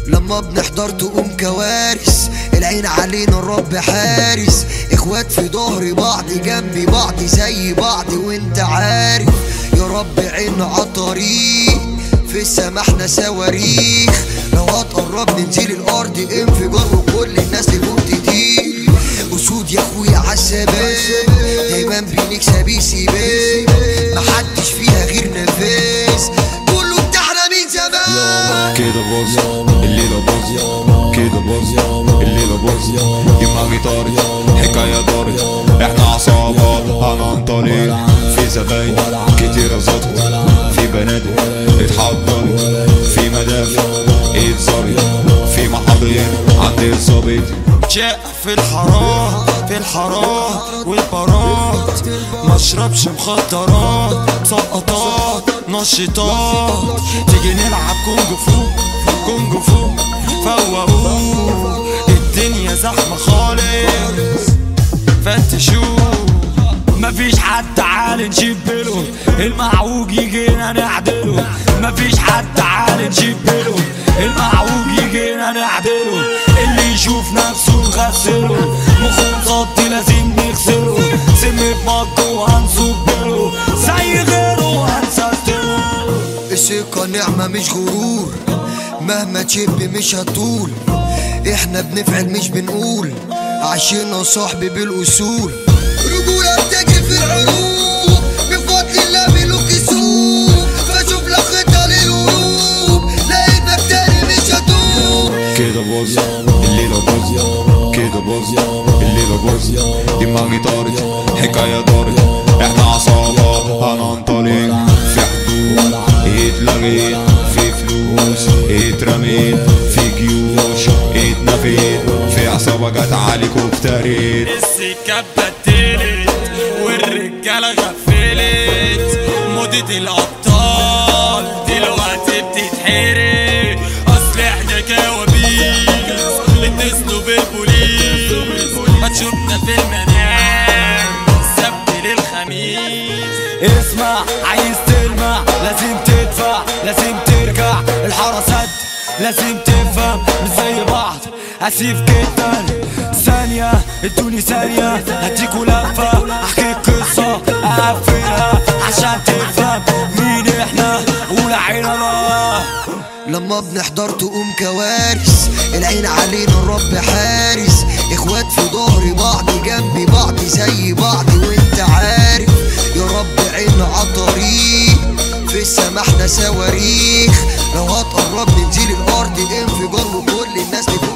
لما بنحضر تقوم كوارث العين علينا الرب حارس اخوات في ظهر بعض جنب بعض زي بعض وانت عارف يا رب عين عالطريق في السما احنا صواريخ لو هتقرب ننزل الارض انفجار وكل الناس لفوق تطير اسود يا اخويا عالسباب دايما بنكسب يسيبك محدش فيها غير نفاس كله بتاعنا من زمان كده باظ الليلة باظ كده باظ الليلة باظ دماغي طارت حكاية دارت احنا عصابات هننطلق في زباين كتير زطت في بنادق اتحضرت في مدافع اتزرت في محاضرين عند اصابت جاء في الحارات في الحارات والبارات مشربش مخدرات مسقطات نشيطات تيجي نلعب كونج فو كونج فو فوقوه الدنيا زحمة خالص فتشوه مفيش حد عال نشبله المعوج يجينا نعدله مفيش حد عال نشبله المعوج يجينا نعدله اللي يشوف نفسه نغسله مخه مغطي لازم نغسله سم في مجه وهنصبله زي غيره هنسستله الثقة نعمة مش غرور مهما تشب مش هتطول احنا بنفعل مش بنقول عشنا صاحبي بالاصول رجولة بتجري في العروق بفضل الله ملوك السوق فشوف لك خطة للهروب لقيتك تاني مش هتوب كده باظ الليلة باظ كده باظ الليلة باظ دماغي طارت حكاية دارت احنا عصابات هننطلق في حدود اتلغيت في فلوس اترميت في جيوش اتنفيت في عصابة جت عليك وابتريت السكة بدلت والرجالة غفلت موضة الأبطال دلوقتي بتتحرق أصل احنا كوابيس اتصلوا بالبوليس هتشوفنا في المنام السبت للخميس اسمع عايز تلمع لازم تدفع لازم ترجع الحرسات لازم تفهم مش زي بعض اسيف جدا ثانية ادوني ثانية هديكوا لفة احكي قصة اقفلها عشان تفهم مين احنا قول عيننا لما بنحضر تقوم كوارث العين علينا الرب حارس اخوات في ظهر بعض جنب بعض زي بعض وانت عارف يا رب عين عالطريق في السما احنا صواريخ لو هتقرب ننزل الارض انفجار وكل الناس لفوق